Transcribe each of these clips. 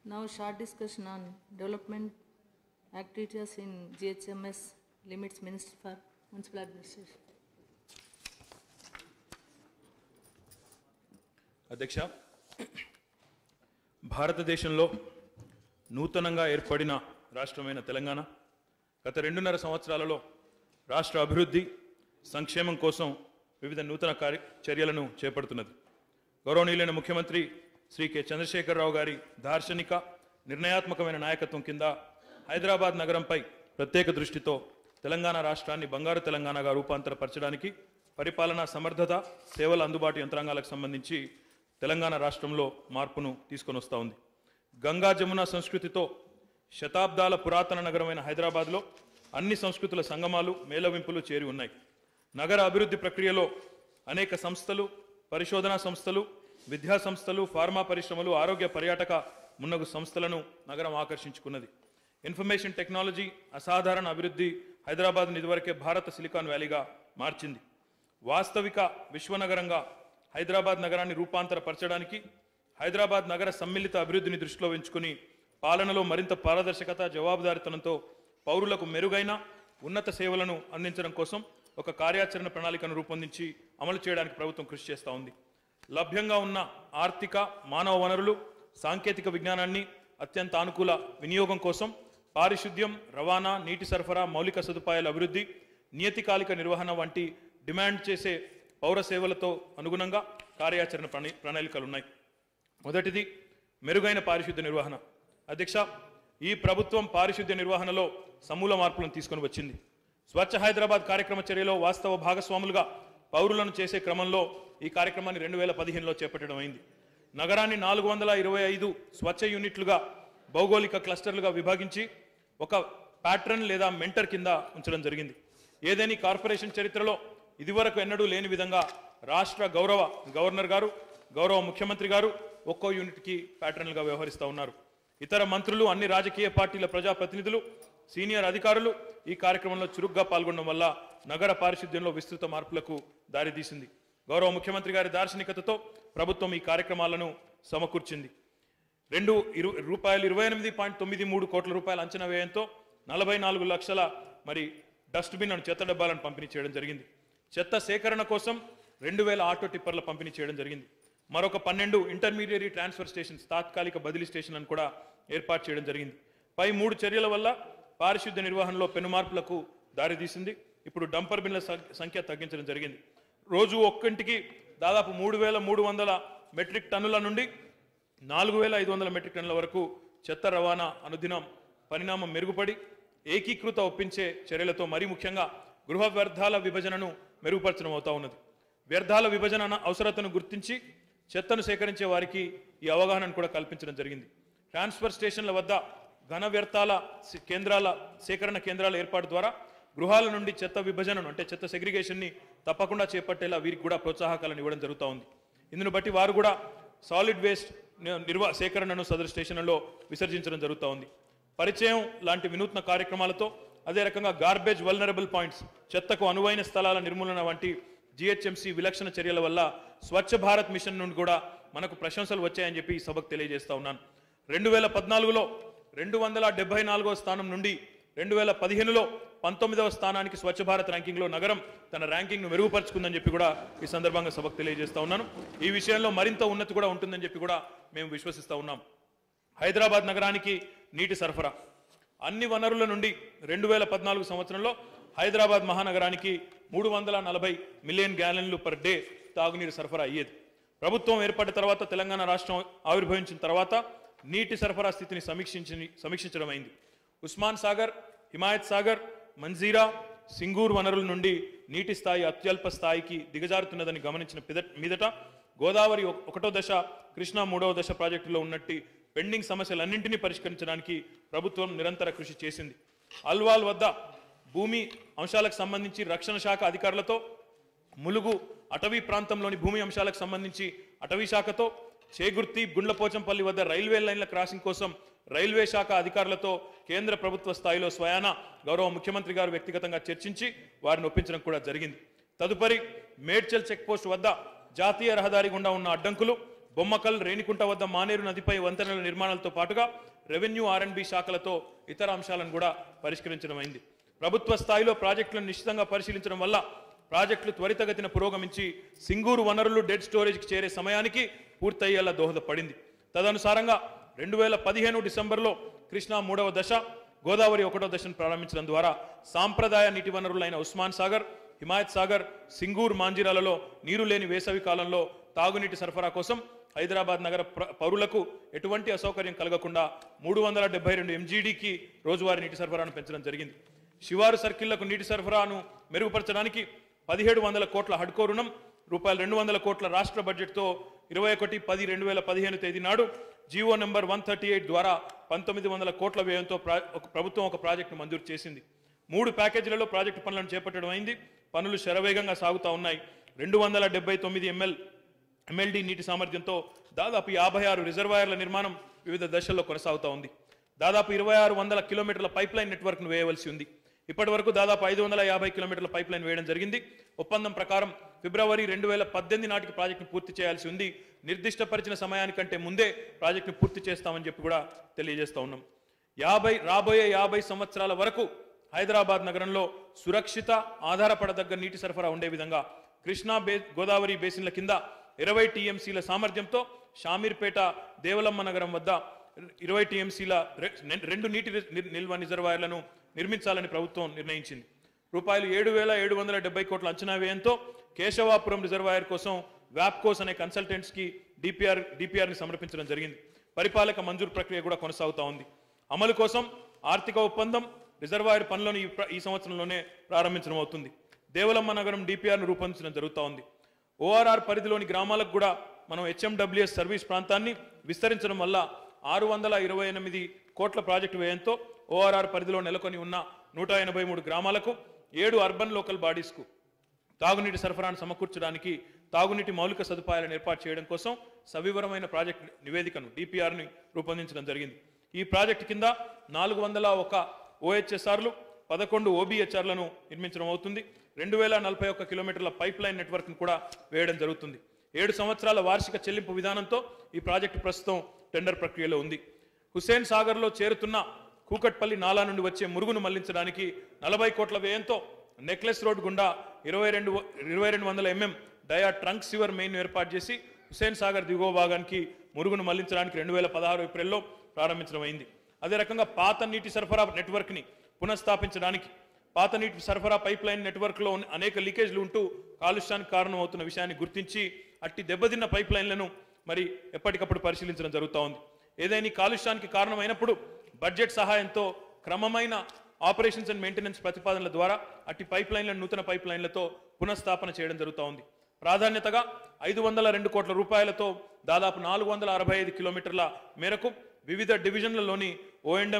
Now short discussion on development activities in GHMS limits Minister for Municipal Administration. అధ్యక్ష భారతదేశంలో నూతనంగా ఏర్పడిన రాష్ట్రమైన తెలంగాణ గత రెండున్నర సంవత్సరాలలో రాష్ట్ర అభివృద్ధి సంక్షేమం కోసం వివిధ నూతన కార్య చర్యలను చేపడుతున్నది గౌరవనీయులైన ముఖ్యమంత్రి శ్రీ కె చంద్రశేఖరరావు గారి దార్శనిక నిర్ణయాత్మకమైన నాయకత్వం కింద హైదరాబాద్ నగరంపై ప్రత్యేక దృష్టితో తెలంగాణ రాష్ట్రాన్ని బంగారు తెలంగాణగా రూపాంతరపరచడానికి పరిపాలనా సమర్థత సేవల అందుబాటు యంత్రాంగాలకు సంబంధించి తెలంగాణ రాష్ట్రంలో మార్పును తీసుకొని వస్తూ ఉంది గంగా జమున సంస్కృతితో శతాబ్దాల పురాతన నగరమైన హైదరాబాద్లో అన్ని సంస్కృతుల సంగమాలు మేళవింపులు చేరి ఉన్నాయి నగర అభివృద్ధి ప్రక్రియలో అనేక సంస్థలు పరిశోధనా సంస్థలు విద్యా సంస్థలు ఫార్మా పరిశ్రమలు ఆరోగ్య పర్యాటక మున్నగు సంస్థలను నగరం ఆకర్షించుకున్నది ఇన్ఫర్మేషన్ టెక్నాలజీ అసాధారణ అభివృద్ధి హైదరాబాద్ను ఇదివరకే భారత సిలికాన్ వ్యాలీగా మార్చింది వాస్తవిక విశ్వనగరంగా హైదరాబాద్ నగరాన్ని రూపాంతరపరచడానికి హైదరాబాద్ నగర సమ్మిళిత అభివృద్ధిని దృష్టిలో ఉంచుకుని పాలనలో మరింత పారదర్శకత జవాబుదారితనంతో పౌరులకు మెరుగైన ఉన్నత సేవలను అందించడం కోసం ఒక కార్యాచరణ ప్రణాళికను రూపొందించి అమలు చేయడానికి ప్రభుత్వం కృషి చేస్తూ ఉంది లభ్యంగా ఉన్న ఆర్థిక మానవ వనరులు సాంకేతిక విజ్ఞానాన్ని అత్యంత అనుకూల వినియోగం కోసం పారిశుద్ధ్యం రవాణా నీటి సరఫరా మౌలిక సదుపాయాల అభివృద్ధి నియతికాలిక నిర్వహణ వంటి డిమాండ్ చేసే పౌర సేవలతో అనుగుణంగా కార్యాచరణ ప్రణి ప్రణాళికలు ఉన్నాయి మొదటిది మెరుగైన పారిశుద్ధ్య నిర్వహణ అధ్యక్ష ఈ ప్రభుత్వం పారిశుద్ధ్య నిర్వహణలో సమూల మార్పులను తీసుకొని వచ్చింది స్వచ్ఛ హైదరాబాద్ కార్యక్రమ చర్యలో వాస్తవ భాగస్వాములుగా పౌరులను చేసే క్రమంలో ఈ కార్యక్రమాన్ని రెండు వేల పదిహేనులో చేపట్టడం అయింది నగరాన్ని నాలుగు వందల ఇరవై ఐదు స్వచ్ఛ యూనిట్లుగా భౌగోళిక క్లస్టర్లుగా విభాగించి ఒక ప్యాట్రన్ లేదా మెంటర్ కింద ఉంచడం జరిగింది ఏదేని కార్పొరేషన్ చరిత్రలో ఇదివరకు ఎన్నడూ లేని విధంగా రాష్ట్ర గౌరవ గవర్నర్ గారు గౌరవ ముఖ్యమంత్రి గారు ఒక్కో యూనిట్కి ప్యాటర్న్లుగా వ్యవహరిస్తూ ఉన్నారు ఇతర మంత్రులు అన్ని రాజకీయ పార్టీల ప్రజాప్రతినిధులు సీనియర్ అధికారులు ఈ కార్యక్రమంలో చురుగ్గా పాల్గొనడం వల్ల నగర పారిశుద్ధ్యంలో విస్తృత మార్పులకు దారితీసింది గౌరవ ముఖ్యమంత్రి గారి దార్శనికతతో ప్రభుత్వం ఈ కార్యక్రమాలను సమకూర్చింది రెండు ఇరు రూపాయలు ఇరవై ఎనిమిది పాయింట్ తొమ్మిది మూడు కోట్ల రూపాయల అంచనా వ్యయంతో నలభై నాలుగు లక్షల మరి డస్ట్బిన్ అని చెత్త డబ్బాలను పంపిణీ చేయడం జరిగింది చెత్త సేకరణ కోసం రెండు వేల ఆటో టిప్పర్ల పంపిణీ చేయడం జరిగింది మరొక పన్నెండు ఇంటర్మీడియరీ ట్రాన్స్ఫర్ స్టేషన్స్ తాత్కాలిక బదిలీ స్టేషన్లను కూడా ఏర్పాటు చేయడం జరిగింది పై మూడు చర్యల వల్ల పారిశుద్ధ్య నిర్వహణలో పెను మార్పులకు దారితీసింది ఇప్పుడు డంపర్ బిన్ల సం- సంఖ్య తగ్గించడం జరిగింది రోజు ఒక్కంటికి దాదాపు మూడు వేల మూడు వందల మెట్రిక్ టన్నుల నుండి నాలుగు వేల ఐదు వందల మెట్రిక్ టన్నుల వరకు చెత్త రవాణా అనుదినం పరిణామం మెరుగుపడి ఏకీకృత ఒప్పించే చర్యలతో మరీ ముఖ్యంగా గృహ వ్యర్థాల విభజనను మెరుగుపరచడం అవుతా ఉన్నది వ్యర్థాల విభజన అన్న అవసరతను గుర్తించి చెత్తను సేకరించే వారికి ఈ అవగాహనను కూడా కల్పించడం జరిగింది ట్రాన్స్ఫర్ స్టేషన్ల వద్ద ఘన వ్యర్థాల సే- కేంద్రాల సేకరణ కేంద్రాల ఏర్పాటు ద్వారా గృహాల నుండి చెత్త విభజనను అంటే చెత్త సెగ్రిగేషన్ని తప్పకుండా చేపట్టేలా వీరికి కూడా ప్రోత్సాహకాలను ఇవ్వడం జరుగుతూ ఉంది ఇందును బట్టి వారు కూడా సాలిడ్ వేస్ట్ ని- నిర్వా సేకరణను సదరు స్టేషన్లలో విసర్జించడం జరుగుతూ ఉంది పరిచయం లాంటి వినూత్న కార్యక్రమాలతో అదే రకంగా గార్బేజ్ వల్నరబుల్ పాయింట్స్ చెత్తకు అనువైన స్థలాల నిర్మూలన వంటి జిహెచ్ఎంసీ విలక్షణ చర్యల వల్ల స్వచ్ఛ భారత్ మిషన్ నుండి కూడా మనకు ప్రశంసలు వచ్చాయని చెప్పి ఈ సభకు తెలియజేస్తా ఉన్నాను రెండు వేల పద్నాలుగులో రెండు వందల డెబ్బై నాలుగో స్థానం నుండి రెండు వేల పదిహేనులో పంతొమ్మిదవ స్థానానికి స్వచ్ఛ భారత్ ర్యాంకింగ్లో నగరం తన ర్యాంకింగ్ను మెరుగుపరుచుకుందని చెప్పి కూడా ఈ సందర్భంగా సభకు తెలియజేస్తా ఉన్నాను ఈ విషయంలో మరింత ఉన్నతి కూడా ఉంటుందని చెప్పి కూడా మేము విశ్వసిస్తా ఉన్నాం హైదరాబాద్ నగరానికి నీటి సరఫరా అన్ని వనరుల నుండి రెండు వేల పద్నాలుగు సంవత్సరంలో హైదరాబాద్ మహానగరానికి మూడు వందల నలభై మిలియన్ గ్యాలన్లు పర్ డే తాగునీరు సరఫరా అయ్యేది ప్రభుత్వం ఏర్పడిన తర్వాత తెలంగాణ రాష్ట్రం ఆవిర్భవించిన తర్వాత నీటి సరఫరా స్థితిని సమీక్షించి సమీక్షించడం అయింది ఉస్మాన్ సాగర్ హిమాయత్ సాగర్ మంజీరా సింగూర్ వనరుల నుండి నీటి స్థాయి అత్యల్ప స్థాయికి దిగజారుతున్నదని గమనించిన పిద- మీదట గోదావరి ఒక- ఒకటో దశ కృష్ణా మూడవ దశ ప్రాజెక్టులో ఉన్నట్టి పెండింగ్ సమస్యలన్నింటినీ పరిష్కరించడానికి ప్రభుత్వం నిరంతర కృషి చేసింది అల్వాల్ వద్ద భూమి అంశాలకు సంబంధించి రక్షణ శాఖ అధికారులతో ములుగు అటవీ ప్రాంతంలోని భూమి అంశాలకు సంబంధించి అటవీ శాఖతో చేగుర్తి గుండ్లపోచంపల్లి వద్ద రైల్వే లైన్ల క్రాసింగ్ కోసం రైల్వే శాఖ అధికారులతో కేంద్ర ప్రభుత్వ స్థాయిలో స్వయాన గౌరవ ముఖ్యమంత్రి గారు వ్యక్తిగతంగా చర్చించి వారిని ఒప్పించడం కూడా జరిగింది తదుపరి మేడ్చల్ చెక్ పోస్ట్ వద్ద జాతీయ రహదారి గుండా ఉన్న అడ్డంకులు బొమ్మకల్ రేణికుంట వద్ద మానేరు నదిపై వంతెనల నిర్మాణాలతో పాటుగా రెవెన్యూ ఆర్ఎండ్బి శాఖలతో ఇతర అంశాలను కూడా పరిష్కరించడం అయింది ప్రభుత్వ స్థాయిలో ప్రాజెక్టులను నిశ్చితంగా పరిశీలించడం వల్ల ప్రాజెక్టులు త్వరితగతిన పురోగమించి సింగూరు వనరులు డెడ్ స్టోరేజ్కి చేరే సమయానికి పూర్తయ్యేలా దోహదపడింది తదనుసారంగా రెండు వేల పదిహేను డిసెంబర్లో కృష్ణా మూడవ దశ గోదావరి ఒకటో దశను ప్రారంభించడం ద్వారా సాంప్రదాయ నీటి వనరులైన ఉస్మాన్ సాగర్ హిమాయత్ సాగర్ సింగూర్ మాంజిరాలలో నీరు లేని వేసవి కాలంలో తాగునీటి సరఫరా కోసం హైదరాబాద్ నగర ప్ర- పౌరులకు ఎటువంటి అసౌకర్యం కలగకుండా మూడు వందల డెబ్బై రెండు ఎంజీడీకి రోజువారీ నీటి సరఫరాను పెంచడం జరిగింది శివారు సర్కిళ్లకు నీటి సరఫరాను మెరుగుపరచడానికి పదిహేడు వందల కోట్ల హడ్కో రుణం రూపాయలు రెండు వందల కోట్ల రాష్ట్ర బడ్జెట్తో ఇరవై ఒకటి పది రెండు వేల పదిహేను తేదీ నాడు GO number one thirty eight ద్వారా పంతొమ్మిది వందల కోట్ల వ్యయంతో ప్రా- ఒక ప్రభుత్వం ఒక ప్రాజెక్టును మంజూరు చేసింది మూడు ప్యాకేజీలలో ప్రాజెక్టు పనులను చేపట్టడం అయింది పనులు శరవేగంగా సాగుతా ఉన్నాయి రెండు వందల డెబ్బై తొమ్మిది ఎంఎల్ ఎంఎల్డి నీటి సామర్థ్యంతో దాదాపు యాభై ఆరు రిజర్వాయర్ల నిర్మాణం వివిధ దశల్లో కొనసాగుతా ఉంది దాదాపు ఇరవై ఆరు వందల కిలోమీటర్ల పైప్ లైన్ నెట్వర్క్ను వేయవలసి ఉంది ఇప్పటి వరకు దాదాపు ఐదు వందల యాభై కిలోమీటర్ల పైప్ లైన్ వేయడం జరిగింది ఒప్పందం ప్రకారం ఫిబ్రవరి రెండు వేల పద్దెనిమిది నాటికి ప్రాజెక్టును పూర్తి చేయాల్సి ఉంది నిర్దిష్టపరిచిన సమయానికంటే ముందే ప్రాజెక్టును పూర్తి చేస్తామని చెప్పి కూడా తెలియజేస్తా ఉన్నాం యాభై రాబోయే యాభై సంవత్సరాల వరకు హైదరాబాద్ నగరంలో సురక్షిత ఆధారపడదగ్గ నీటి సరఫరా ఉండే విధంగా కృష్ణా బే గోదావరి బేసిన్ల కింద ఇరవై టీఎంసీల సామర్థ్యంతో షామీర్పేట దేవలమ్మ నగరం వద్ద ఇరవై టీఎంసీల రెండు నీటి రి- నిల్వ రిజర్వాయర్లను నిర్మించాలని ప్రభుత్వం నిర్ణయించింది రూపాయలు ఏడు వేల ఏడు వందల డెబ్బై కోట్ల అంచనా వ్యయంతో కేశవాపురం రిజర్వాయర్ కోసం వ్యాప్కోస్ అనే కన్సల్టెంట్స్కి డిపిఆర్ డిపిఆర్ని సమర్పించడం జరిగింది పరిపాలక మంజూరు ప్రక్రియ కూడా కొనసాగుతా ఉంది అమలు కోసం ఆర్థిక ఒప్పందం రిజర్వాయర్ పనులను ఈ ప్ర- ఈ సంవత్సరంలోనే ప్రారంభించడం అవుతుంది దేవలమ్మ నగరం డిపిఆర్ను రూపొందించడం జరుగుతూ ఉంది ఓఆర్ఆర్ పరిధిలోని గ్రామాలకు కూడా మనం హెచ్ఎండబ్ల్యూఎస్ సర్వీస్ ప్రాంతాన్ని విస్తరించడం వల్ల ఆరు వందల ఇరవై ఎనిమిది కోట్ల ప్రాజెక్టు వ్యయంతో ఓఆర్ఆర్ పరిధిలో నెలకొని ఉన్న నూట ఎనభై మూడు గ్రామాలకు ఏడు అర్బన్ లోకల్ బాడీస్కు తాగునీటి సరఫరాను సమకూర్చడానికి తాగునీటి మౌలిక సదుపాయాలను ఏర్పాటు చేయడం కోసం సవివరమైన ప్రాజెక్ట్ నివేదికను డిపిఆర్ని రూపొందించడం జరిగింది ఈ ప్రాజెక్టు కింద నాలుగు వందల ఒక ఓహెచ్ఎస్ఆర్లు పదకొండు ఓబిహెచ్ఆర్లను నిర్మించడం అవుతుంది రెండు వేల నలభై ఒక్క కిలోమీటర్ల పైప్ లైన్ నెట్వర్క్ను కూడా వేయడం జరుగుతుంది ఏడు సంవత్సరాల వార్షిక చెల్లింపు విధానంతో ఈ ప్రాజెక్టు ప్రస్తుతం టెండర్ ప్రక్రియలో ఉంది హుస్సేన్ సాగర్లో చేరుతున్న కూకట్పల్లి నాలా నుండి వచ్చే మురుగును మళ్లించడానికి నలభై కోట్ల వ్యయంతో నెక్లెస్ రోడ్ గుండా ఇరవై రెండు ఇరవై రెండు వందల mm dia trunk sewer main ఏర్పాటు చేసి హుస్సేన్ సాగర్ దిగువ భాగానికి మురుగును మళ్లించడానికి రెండు వేల పదహారు ఏప్రిల్లో ప్రారంభించడం అయింది అదే రకంగా పాత నీటి సరఫరా నెట్వర్క్ని పునఃస్థాపించడానికి పాత నీటి సరఫరా పైప్ లైన్ నెట్వర్క్లో ఉన్న అనేక లీకేజ్లు ఉంటూ కాలుష్యానికి కారణం అవుతున్న విషయాన్ని గుర్తించి అట్టి దెబ్బతిన్న పైప్ లైన్లను మరి ఎప్పటికప్పుడు పరిశీలించడం జరుగుతూ ఉంది ఏదైనా ఈ కాలుష్యానికి కారణమైనప్పుడు బడ్జెట్ సహాయంతో క్రమమైన ఆపరేషన్స్ అండ్ మెయింటెనెన్స్ ప్రతిపాదనల ద్వారా అట్టి పైప్ లైన్లను నూతన పైప్ లైన్లతో పునఃస్థాపన చేయడం జరుగుతూ ఉంది ప్రాధాన్యతగా ఐదు వందల రెండు కోట్ల రూపాయలతో దాదాపు నాలుగు వందల అరవై ఐదు కిలోమీటర్ల మేరకు వివిధ డివిజన్లలోని ఓఎండ్ఎం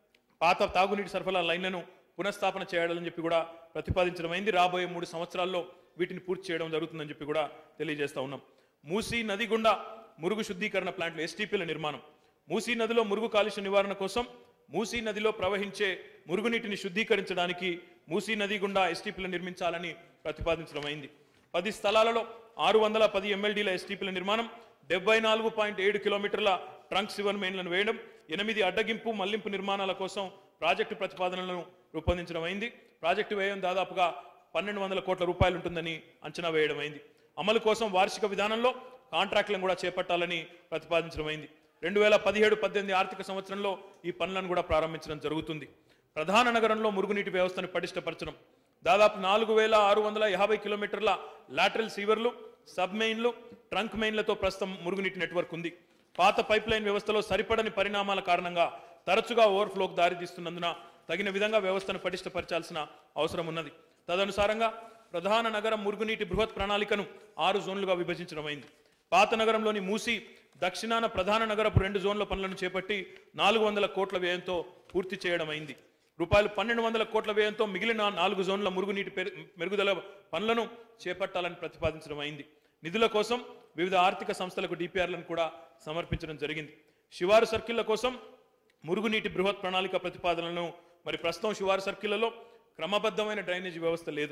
పాత తాగునీటి సరఫరా లైన్లను పునఃస్థాపన చేయాలని చెప్పి కూడా ప్రతిపాదించడం అయింది రాబోయే మూడు సంవత్సరాల్లో వీటిని పూర్తి చేయడం జరుగుతుందని చెప్పి కూడా తెలియజేస్తా ఉన్నాం మూసీ నది గుండా మురుగు శుద్ధీకరణ ప్లాంట్లు ఎస్టీపీల నిర్మాణం మూసీ నదిలో మురుగు కాలుష్య నివారణ కోసం మూసీ నదిలో ప్రవహించే మురుగునీటిని శుద్ధీకరించడానికి మూసీ నది గుండా ఎస్టీపీలు నిర్మించాలని ప్రతిపాదించడం అయింది పది స్థలాలలో ఆరు వందల పది ఎంఎల్డీల ఎస్టీపీల నిర్మాణం డెబ్బై నాలుగు పాయింట్ ఏడు కిలోమీటర్ల ట్రంక్ సివర్ మెయిన్లను వేయడం ఎనిమిది అడ్డగింపు మళ్లింపు నిర్మాణాల కోసం ప్రాజెక్టు ప్రతిపాదనలను రూపొందించడం అయింది ప్రాజెక్టు వ్యయం దాదాపుగా పన్నెండు వందల కోట్ల రూపాయలు ఉంటుందని అంచనా వేయడం అయింది అమలు కోసం వార్షిక విధానంలో కాంట్రాక్టులను కూడా చేపట్టాలని ప్రతిపాదించడం అయింది రెండు వేల పదిహేడు పద్దెనిమిది ఆర్థిక సంవత్సరంలో ఈ పనులను కూడా ప్రారంభించడం జరుగుతుంది ప్రధాన నగరంలో మురుగునీటి వ్యవస్థను పటిష్టపరచడం దాదాపు నాలుగు వేల ఆరు వందల యాభై కిలోమీటర్ల లాటరల్ సీవర్లు సబ్ మెయిన్లు ట్రంక్ మెయిన్లతో ప్రస్తుతం మురుగునీటి నెట్వర్క్ ఉంది పాత పైప్ లైన్ వ్యవస్థలో సరిపడని పరిణామాల కారణంగా తరచుగా ఓవర్ఫ్లోకి దారితీస్తున్నందున తగిన విధంగా వ్యవస్థను పటిష్టపరచాల్సిన అవసరం ఉన్నది తదనుసారంగా ప్రధాన నగరం మురుగునీటి బృహత్ ప్రణాళికను ఆరు జోన్లుగా విభజించడం అయింది పాత నగరంలోని మూసి దక్షిణాన ప్రధాన నగరపు రెండు జోన్ల పనులను చేపట్టి నాలుగు వందల కోట్ల వ్యయంతో పూర్తి చేయడం అయింది రూపాయలు పన్నెండు వందల కోట్ల వ్యయంతో మిగిలిన నాలుగు జోన్ల మురుగునీటి పెరు- మెరుగుదల పనులను చేపట్టాలని ప్రతిపాదించడం అయింది నిధుల కోసం వివిధ ఆర్థిక సంస్థలకు డిపిఆర్లను కూడా సమర్పించడం జరిగింది శివారు సర్కిళ్ల కోసం మురుగునీటి బృహత్ ప్రణాళిక ప్రతిపాదనలను మరి ప్రస్తుతం శివారు సర్కిళ్లలో క్రమబద్ధమైన డ్రైనేజీ వ్యవస్థ లేదు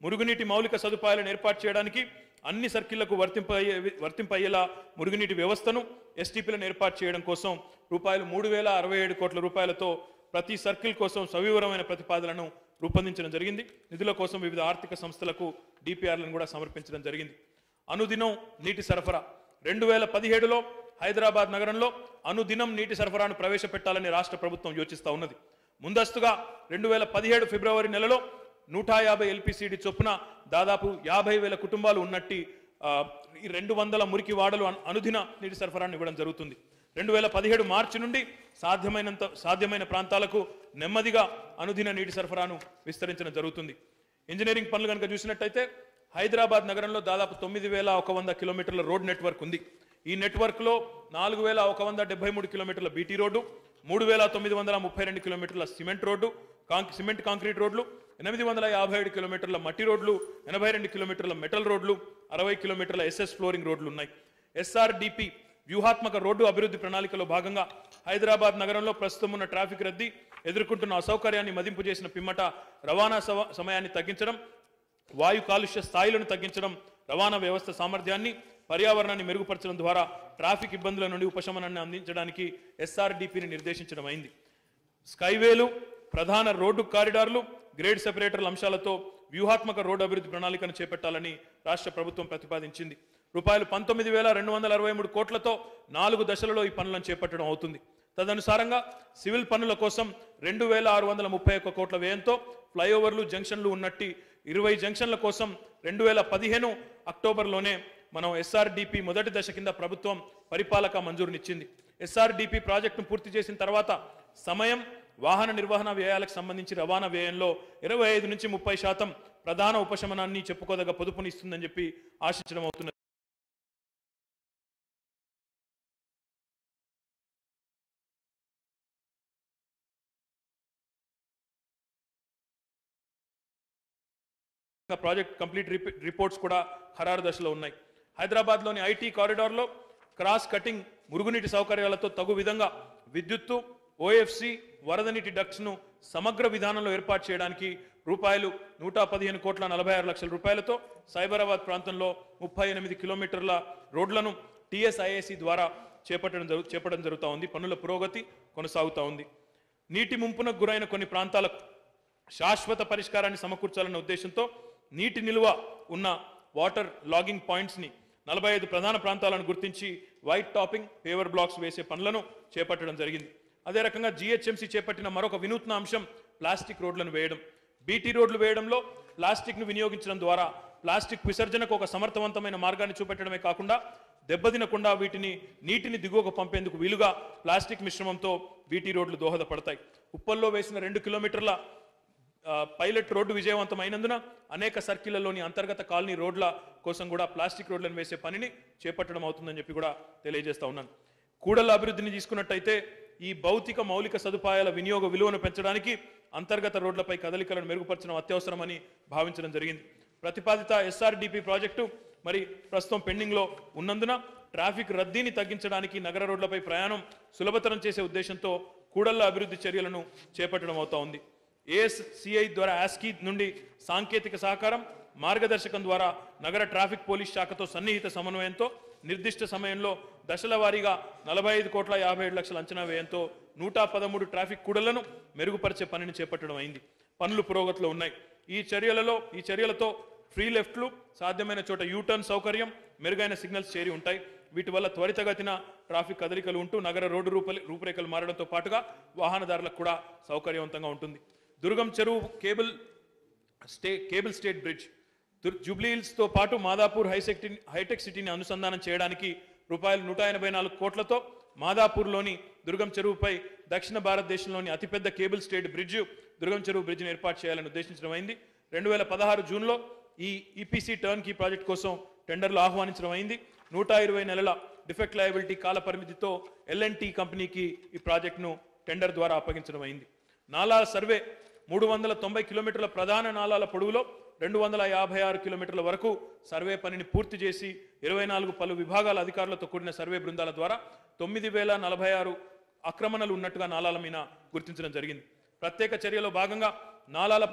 మురుగునీటి మౌలిక సదుపాయాలను ఏర్పాటు చేయడానికి అన్ని సర్కిళ్లకు వర్తింపయ్యే వర్తింపయ్యేలా మురుగునీటి వ్యవస్థను ఎస్టీపీలను ఏర్పాటు చేయడం కోసం రూపాయలు మూడు వేల అరవై ఏడు కోట్ల రూపాయలతో ప్రతి సర్కిల్ కోసం సవివరమైన ప్రతిపాదనను రూపొందించడం జరిగింది నిధుల కోసం వివిధ ఆర్థిక సంస్థలకు డిపిఆర్లను కూడా సమర్పించడం జరిగింది అనుదినం నీటి సరఫరా రెండు వేల పదిహేడులో హైదరాబాద్ నగరంలో అనుదినం నీటి సరఫరాను ప్రవేశపెట్టాలని రాష్ట్ర ప్రభుత్వం యోచిస్తా ఉన్నది ముందస్తుగా రెండు వేల పదిహేడు ఫిబ్రవరి నెలలో నూట యాభై ఎల్పిసిడి చొప్పున దాదాపు యాభై వేల కుటుంబాలు ఉన్నట్టి ఆ, ఈ రెండు వందల మురికి వాడలు అను- అనుదిన నీటి సరఫరాను ఇవ్వడం జరుగుతుంది రెండు వేల పదిహేడు మార్చి నుండి సాధ్యమైనంత సాధ్యమైన ప్రాంతాలకు నెమ్మదిగా అనుదిన నీటి సరఫరాను విస్తరించడం జరుగుతుంది ఇంజనీరింగ్ పనులు కనుక చూసినట్టయితే హైదరాబాద్ నగరంలో దాదాపు తొమ్మిది వేల ఒక వంద కిలోమీటర్ల రోడ్ నెట్వర్క్ ఉంది ఈ నెట్వర్క్లో నాలుగు వేల ఒక వంద డెబ్బై మూడు కిలోమీటర్ల బీటీ రోడ్డు మూడు వేల తొమ్మిది వందల ముప్పై రెండు కిలోమీటర్ల సిమెంట్ రోడ్డు కాంక్ సిమెంట్ కాంక్రీట్ రోడ్లు ఎనిమిది వందల యాభై ఏడు కిలోమీటర్ల మట్టి రోడ్లు ఎనభై రెండు కిలోమీటర్ల మెటల్ రోడ్లు అరవై కిలోమీటర్ల ఎస్ఎస్ ఫ్లోరింగ్ రోడ్లు ఉన్నాయి ఎస్ఆర్డిపి వ్యూహాత్మక రోడ్డు అభివృద్ధి ప్రణాళికలో భాగంగా హైదరాబాద్ నగరంలో ప్రస్తుతం ఉన్న ట్రాఫిక్ రద్దీ ఎదుర్కొంటున్న అసౌకర్యాన్ని మదింపు చేసిన పిమ్మట రవాణా సవ- సమయాన్ని తగ్గించడం వాయు కాలుష్య స్థాయిలను తగ్గించడం రవాణా వ్యవస్థ సామర్థ్యాన్ని పర్యావరణాన్ని మెరుగుపరచడం ద్వారా ట్రాఫిక్ ఇబ్బందుల నుండి ఉపశమనాన్ని అందించడానికి ఎస్ఆర్డిపిని నిర్దేశించడం అయింది స్కైవేలు ప్రధాన రోడ్డు కారిడార్లు గ్రేడ్ సెపరేటర్ల అంశాలతో వ్యూహాత్మక రోడ్డు అభివృద్ధి ప్రణాళికను చేపట్టాలని రాష్ట్ర ప్రభుత్వం ప్రతిపాదించింది రూపాయలు పంతొమ్మిది వేల రెండు వందల అరవై మూడు కోట్లతో నాలుగు దశలలో ఈ పనులను చేపట్టడం అవుతుంది తదనుసారంగా సివిల్ పనుల కోసం రెండు వేల ఆరు వందల ముప్పై ఒక్క కోట్ల వ్యయంతో ఫ్లైఓవర్లు జంక్షన్లు ఉన్నట్టి ఇరవై జంక్షన్ల కోసం రెండు వేల పదిహేను అక్టోబర్లోనే మనం ఎస్ఆర్డిపి మొదటి దశ కింద ప్రభుత్వం పరిపాలక మంజూరునిచ్చింది ఎస్ఆర్డిపి ప్రాజెక్టును పూర్తి చేసిన తర్వాత సమయం వాహన నిర్వహణ వ్యయాలకు సంబంధించి రవాణా వ్యయంలో ఇరవై ఐదు నుంచి ముప్పై శాతం ప్రధాన ఉపశమనాన్ని చెప్పుకోదగ్గ పొదుపునిస్తుందని చెప్పి ఆశించడం అవుతున్నది ఇంకా ప్రాజెక్ట్ కంప్లీట్ రిప- రిపోర్ట్స్ కూడా ఖరారు దశలో ఉన్నాయి హైదరాబాద్లోని ఐటీ కారిడార్లో క్రాస్ కటింగ్ మురుగునీటి సౌకర్యాలతో తగు విధంగా విద్యుత్తు ఓఎఫ్సి వరద నీటి డక్ట్స్ను సమగ్ర విధానంలో ఏర్పాటు చేయడానికి రూపాయలు నూట పదిహేను కోట్ల నలభై ఆరు లక్షల రూపాయలతో సైబరాబాద్ ప్రాంతంలో ముప్పై ఎనిమిది కిలోమీటర్ల రోడ్లను టీఎస్ఐఏసి ద్వారా చేపట్టడం జరుగు చేపట్టడం జరుగుతూ ఉంది పనుల పురోగతి కొనసాగుతూ ఉంది నీటి ముంపునకు గురైన కొన్ని ప్రాంతాలకు శాశ్వత పరిష్కారాన్ని సమకూర్చాలన్న ఉద్దేశంతో నీటి నిల్వ ఉన్న వాటర్ లాగింగ్ పాయింట్స్ని నలభై ఐదు ప్రధాన ప్రాంతాలను గుర్తించి వైట్ టాపింగ్ పేవర్ బ్లాక్స్ వేసే పనులను చేపట్టడం జరిగింది అదే రకంగా జిహెచ్ఎంసీ చేపట్టిన మరొక వినూత్న అంశం ప్లాస్టిక్ రోడ్లను వేయడం బీటీ రోడ్లు వేయడంలో ప్లాస్టిక్ను వినియోగించడం ద్వారా ప్లాస్టిక్ విసర్జనకు ఒక సమర్థవంతమైన మార్గాన్ని చూపెట్టడమే కాకుండా దెబ్బతినకుండా వీటిని నీటిని దిగువకు పంపేందుకు వీలుగా ప్లాస్టిక్ మిశ్రమంతో బీటీ రోడ్లు దోహదపడతాయి ఉప్పల్లో వేసిన రెండు కిలోమీటర్ల ఆ, పైలట్ రోడ్డు విజయవంతమైనందున అనేక సర్కిళ్లలోని అంతర్గత కాలనీ రోడ్ల కోసం కూడా ప్లాస్టిక్ రోడ్లను వేసే పనిని చేపట్టడం అవుతుందని చెప్పి కూడా తెలియజేస్తా ఉన్నాను కూడల అభివృద్ధిని తీసుకున్నట్టయితే ఈ భౌతిక మౌలిక సదుపాయాల వినియోగ విలువను పెంచడానికి అంతర్గత రోడ్లపై కదలికలను మెరుగుపరచడం అత్యవసరమని భావించడం జరిగింది ప్రతిపాదిత ఎస్ఆర్డిపి ప్రాజెక్టు మరి ప్రస్తుతం పెండింగ్లో ఉన్నందున ట్రాఫిక్ రద్దీని తగ్గించడానికి నగర రోడ్లపై ప్రయాణం సులభతరం చేసే ఉద్దేశంతో కూడళ్ల అభివృద్ధి చర్యలను చేపట్టడం అవుతా ఉంది ఏఎస్సిఐ ద్వారా ఆస్కీ నుండి సాంకేతిక సహకారం మార్గదర్శకం ద్వారా నగర ట్రాఫిక్ పోలీస్ శాఖతో సన్నిహిత సమన్వయంతో నిర్దిష్ట సమయంలో దశల వారీగా నలభై ఐదు కోట్ల యాభై ఏడు లక్షల అంచనా వ్యయంతో నూట పదమూడు ట్రాఫిక్ కూడళ్లను మెరుగుపరిచే పనిని చేపట్టడం అయింది పనులు పురోగతిలో ఉన్నాయి ఈ చర్యలలో ఈ చర్యలతో ఫ్రీ లెఫ్ట్లు సాధ్యమైన చోట యూటర్న్ సౌకర్యం మెరుగైన సిగ్నల్స్ చేరి ఉంటాయి వీటి వల్ల త్వరితగతిన ట్రాఫిక్ కదలికలు ఉంటూ నగర రోడ్డు రూప రూపురేఖలు మారడంతో పాటుగా వాహనదారులకు కూడా సౌకర్యవంతంగా ఉంటుంది Durgam Cheruvu cable stay cable stayed bridge దుర్- జూబ్లీ హిల్స్తో పాటు మాదాపూర్ హైసెక్టి హైటెక్ సిటీని అనుసంధానం చేయడానికి రూపాయలు నూట ఎనభై నాలుగు కోట్లతో మాదాపూర్లోని దుర్గం చెరువుపై దక్షిణ భారతదేశంలోని అతిపెద్ద కేబుల్ స్టేట్ బ్రిడ్జ్ దుర్గం చెరువు బ్రిడ్జిని ఏర్పాటు చేయాలని ఉద్దేశించడం అయింది రెండు వేల పదహారు జూన్లో ఈ ఈపీసీ టర్న్ కీ ప్రాజెక్ట్ కోసం టెండర్లు ఆహ్వానించడం అయింది నూట ఇరవై నెలల డిఫెక్ట్ లయబిలిటీ కాల పరిమితితో ఎల్ఎన్టీ కంపెనీకి ఈ ప్రాజెక్టును టెండర్ ద్వారా అప్పగించడం అయింది నాలాల సర్వే మూడు వందల తొంభై కిలోమీటర్ల ప్రధాన నాలాల పొడవులో రెండు వందల యాభై ఆరు కిలోమీటర్ల వరకు సర్వే పనిని పూర్తి చేసి ఇరవై నాలుగు పలు విభాగాల అధికారులతో కూడిన సర్వే బృందాల ద్వారా తొమ్మిది వేల నలభై ఆరు ఆక్రమణలు ఉన్నట్టుగా నాలాల మీద గుర్తించడం జరిగింది ప్రత్యేక చర్యలో భాగంగా నాలాలపై